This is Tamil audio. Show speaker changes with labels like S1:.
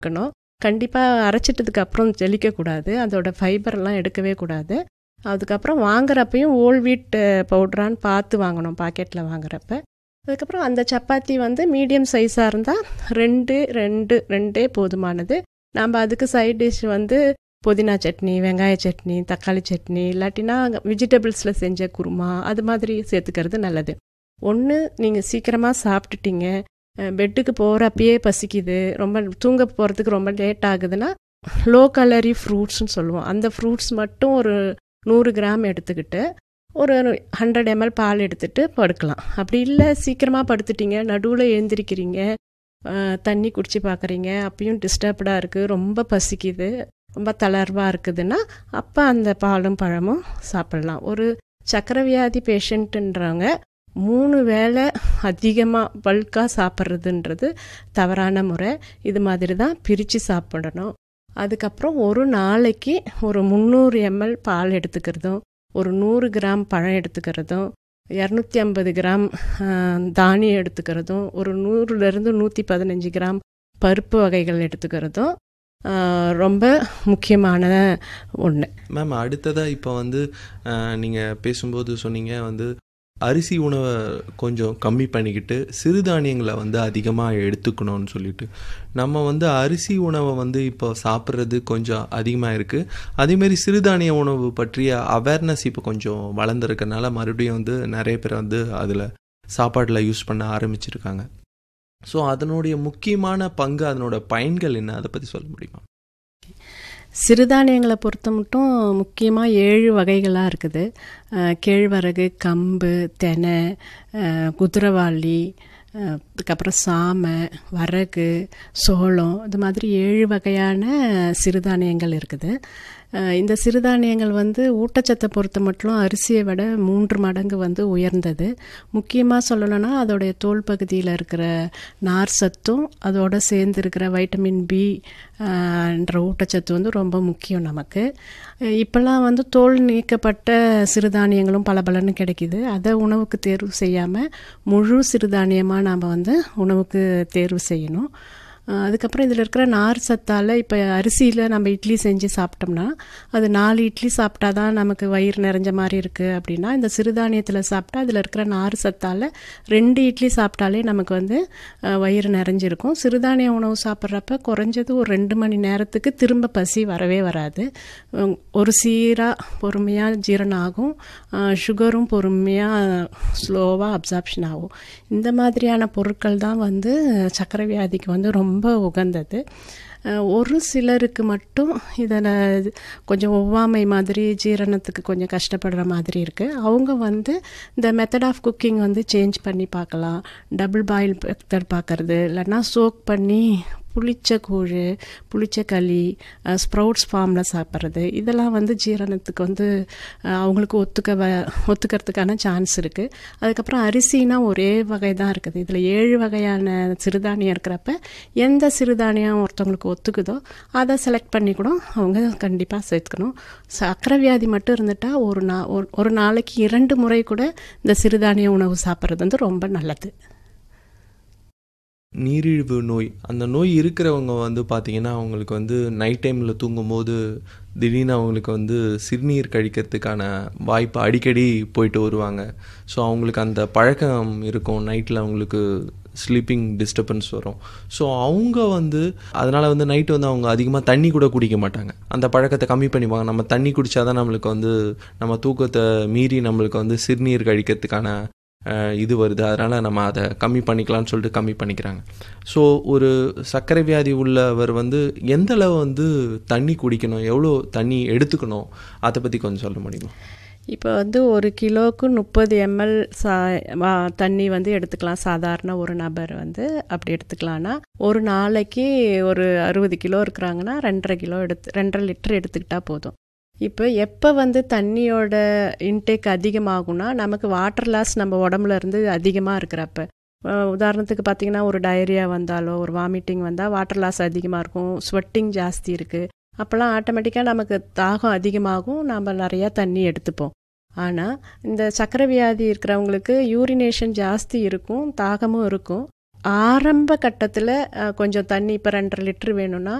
S1: இருக்கணும் கண்டிப்பாக அரைச்சிட்டதுக்கு அப்புறம் ஜலிக்கக்கூடாது அதோட ஃபைபர்லாம் எடுக்கவே கூடாது அதுக்கப்புறம் வாங்குறப்பையும் ஓல் வீட் பவுட்ரான்னு பார்த்து வாங்கணும் பாக்கெட்டில் வாங்குறப்ப அதுக்கப்புறம் அந்த சப்பாத்தி வந்து மீடியம் சைஸாக இருந்தால் ரெண்டு ரெண்டு ரெண்டே போதுமானது நம்ம அதுக்கு சைட் டிஷ் வந்து புதினா சட்னி வெங்காய சட்னி தக்காளி சட்னி இல்லாட்டினா வெஜிடபிள்ஸில் செஞ்ச குருமா அது மாதிரி சேர்த்துக்கிறது நல்லது ஒன்று நீங்கள் சீக்கிரமாக சாப்பிட்டுட்டீங்க பெட்டுக்கு போகிறப்பயே பசிக்குது ரொம்ப தூங்க போகிறதுக்கு ரொம்ப லேட் ஆகுதுன்னா லோ கலரி ஃப்ரூட்ஸ்னு சொல்லுவோம் அந்த ஃப்ரூட்ஸ் மட்டும் ஒரு நூறு கிராம் எடுத்துக்கிட்டு ஒரு ஹண்ட்ரட் எம்எல் பால் எடுத்துகிட்டு படுக்கலாம் அப்படி இல்லை சீக்கிரமாக படுத்துட்டீங்க நடுவில் எழுந்திரிக்கிறீங்க தண்ணி குடிச்சு பார்க்குறீங்க அப்பயும் டிஸ்டர்ப்டாக இருக்குது ரொம்ப பசிக்குது ரொம்ப தளர்வாக இருக்குதுன்னா அப்போ அந்த பாலும் பழமும் சாப்பிட்லாம் ஒரு சக்கரை வியாதி பேஷண்ட்டுன்றவங்க மூணு வேளை அதிகமாக பல்காக சாப்பிட்றதுன்றது தவறான முறை இது மாதிரி தான் பிரித்து சாப்பிடணும் அதுக்கப்புறம் ஒரு நாளைக்கு ஒரு முந்நூறு எம்எல் பால் எடுத்துக்கிறதும் ஒரு நூறு கிராம் பழம் எடுத்துக்கிறதும் இரநூத்தி ஐம்பது கிராம் தானியம் எடுத்துக்கிறதும் ஒரு நூறுலேருந்து நூற்றி பதினஞ்சு கிராம் பருப்பு வகைகள் எடுத்துக்கிறதும் ரொம்ப முக்கியமான ஒன்று
S2: மேம் அடுத்ததாக இப்போ வந்து நீங்கள் பேசும்போது சொன்னீங்க வந்து அரிசி உணவை கொஞ்சம் கம்மி பண்ணிக்கிட்டு சிறுதானியங்களை வந்து அதிகமாக எடுத்துக்கணும்னு சொல்லிட்டு நம்ம வந்து அரிசி உணவை வந்து இப்போ சாப்பிட்றது கொஞ்சம் அதிகமாக இருக்குது அதேமாரி சிறுதானிய உணவு பற்றிய அவேர்னஸ் இப்போ கொஞ்சம் வளர்ந்துருக்கனால மறுபடியும் வந்து நிறைய பேர் வந்து அதில் சாப்பாட்டில் யூஸ் பண்ண ஆரம்பிச்சிருக்காங்க ஸோ அதனுடைய முக்கியமான பங்கு அதனோட பயன்கள் என்ன அதை பற்றி சொல்ல முடியுமா
S1: சிறுதானியங்களை பொறுத்த மட்டும் முக்கியமாக ஏழு வகைகளாக இருக்குது கேழ்வரகு கம்பு தெனை குதிரவாளி அதுக்கப்புறம் சாமை வரகு சோளம் இது மாதிரி ஏழு வகையான சிறுதானியங்கள் இருக்குது இந்த சிறுதானியங்கள் வந்து ஊட்டச்சத்தை பொறுத்த மட்டும் அரிசியை விட மூன்று மடங்கு வந்து உயர்ந்தது முக்கியமாக சொல்லணும்னா அதோடைய தோல் பகுதியில் இருக்கிற நார் சத்தும் அதோடு சேர்ந்து இருக்கிற வைட்டமின் பி என்ற ஊட்டச்சத்து வந்து ரொம்ப முக்கியம் நமக்கு இப்போல்லாம் வந்து தோல் நீக்கப்பட்ட சிறுதானியங்களும் பல பலன்னு கிடைக்கிது அதை உணவுக்கு தேர்வு செய்யாமல் முழு சிறுதானியமாக நாம் வந்து உணவுக்கு தேர்வு செய்யணும் அதுக்கப்புறம் இதில் இருக்கிற நார் சத்தால் இப்போ அரிசியில் நம்ம இட்லி செஞ்சு சாப்பிட்டோம்னா அது நாலு இட்லி சாப்பிட்டா தான் நமக்கு வயிறு நிறைஞ்ச மாதிரி இருக்குது அப்படின்னா இந்த சிறுதானியத்தில் சாப்பிட்டா அதில் இருக்கிற நார் சத்தால் ரெண்டு இட்லி சாப்பிட்டாலே நமக்கு வந்து வயிறு நிறைஞ்சிருக்கும் சிறுதானிய உணவு சாப்பிட்றப்ப குறைஞ்சது ஒரு ரெண்டு மணி நேரத்துக்கு திரும்ப பசி வரவே வராது ஒரு சீராக பொறுமையாக ஜீரணம் ஆகும் சுகரும் பொறுமையாக ஸ்லோவாக அப்சார்ப்ஷன் ஆகும் இந்த மாதிரியான பொருட்கள் தான் வந்து சக்கரை வியாதிக்கு வந்து ரொம்ப ரொம்ப உகந்தது ஒரு சிலருக்கு மட்டும் இதில் கொஞ்சம் ஒவ்வாமை மாதிரி ஜீரணத்துக்கு கொஞ்சம் கஷ்டப்படுற மாதிரி இருக்குது அவங்க வந்து இந்த மெத்தட் ஆஃப் குக்கிங் வந்து சேஞ்ச் பண்ணி பார்க்கலாம் டபுள் பாயில் மெத்தட் பார்க்குறது இல்லைன்னா சோக் பண்ணி புளிச்ச கூழ் புளிச்ச களி ஸ்ப்ரவுட்ஸ் ஃபார்மில் சாப்பிட்றது இதெல்லாம் வந்து ஜீரணத்துக்கு வந்து அவங்களுக்கு ஒத்துக்க வ ஒத்துக்கிறதுக்கான சான்ஸ் இருக்குது அதுக்கப்புறம் அரிசினா ஒரே வகை தான் இருக்குது இதில் ஏழு வகையான சிறுதானியம் இருக்கிறப்ப எந்த சிறுதானியம் ஒருத்தவங்களுக்கு ஒத்துக்குதோ அதை செலக்ட் பண்ணி கூட அவங்க கண்டிப்பாக சேர்த்துக்கணும் சக்கரை வியாதி மட்டும் இருந்துட்டால் ஒரு நா ஒரு நாளைக்கு இரண்டு முறை கூட இந்த சிறுதானிய உணவு சாப்பிட்றது வந்து ரொம்ப நல்லது
S2: நீரிழிவு நோய் அந்த நோய் இருக்கிறவங்க வந்து பார்த்திங்கன்னா அவங்களுக்கு வந்து நைட் டைமில் தூங்கும்போது திடீர்னு அவங்களுக்கு வந்து சிறுநீர் கழிக்கிறதுக்கான வாய்ப்பு அடிக்கடி போயிட்டு வருவாங்க ஸோ அவங்களுக்கு அந்த பழக்கம் இருக்கும் நைட்டில் அவங்களுக்கு ஸ்லீப்பிங் டிஸ்டர்பன்ஸ் வரும் ஸோ அவங்க வந்து அதனால் வந்து நைட்டு வந்து அவங்க அதிகமாக தண்ணி கூட குடிக்க மாட்டாங்க அந்த பழக்கத்தை கம்மி பண்ணிப்பாங்க நம்ம தண்ணி குடித்தா தான் நம்மளுக்கு வந்து நம்ம தூக்கத்தை மீறி நம்மளுக்கு வந்து சிறுநீர் கழிக்கிறதுக்கான இது வருது அதனால் நம்ம அதை கம்மி பண்ணிக்கலாம்னு சொல்லிட்டு கம்மி பண்ணிக்கிறாங்க ஸோ ஒரு சர்க்கரை வியாதி உள்ளவர் வந்து எந்த அளவு வந்து தண்ணி குடிக்கணும் எவ்வளோ தண்ணி எடுத்துக்கணும் அதை பற்றி கொஞ்சம் சொல்ல முடியுமா
S1: இப்போ வந்து ஒரு கிலோவுக்கு முப்பது எம்எல் சா தண்ணி வந்து எடுத்துக்கலாம் சாதாரண ஒரு நபர் வந்து அப்படி எடுத்துக்கலாம்னா ஒரு நாளைக்கு ஒரு அறுபது கிலோ இருக்கிறாங்கன்னா ரெண்டரை கிலோ எடுத்து ரெண்டரை லிட்டர் எடுத்துக்கிட்டால் போதும் இப்போ எப்போ வந்து தண்ணியோட இன்டேக் அதிகமாகும்னா நமக்கு வாட்டர் லாஸ் நம்ம உடம்புல இருந்து அதிகமாக இருக்கிறப்ப உதாரணத்துக்கு பார்த்திங்கன்னா ஒரு டயரியா வந்தாலோ ஒரு வாமிட்டிங் வந்தால் வாட்டர் லாஸ் அதிகமாக இருக்கும் ஸ்வெட்டிங் ஜாஸ்தி இருக்குது அப்போல்லாம் ஆட்டோமேட்டிக்காக நமக்கு தாகம் அதிகமாகும் நம்ம நிறையா தண்ணி எடுத்துப்போம் ஆனால் இந்த சக்கரை வியாதி இருக்கிறவங்களுக்கு யூரினேஷன் ஜாஸ்தி இருக்கும் தாகமும் இருக்கும் ஆரம்ப கட்டத்தில் கொஞ்சம் தண்ணி இப்போ ரெண்டரை லிட்ரு வேணும்னா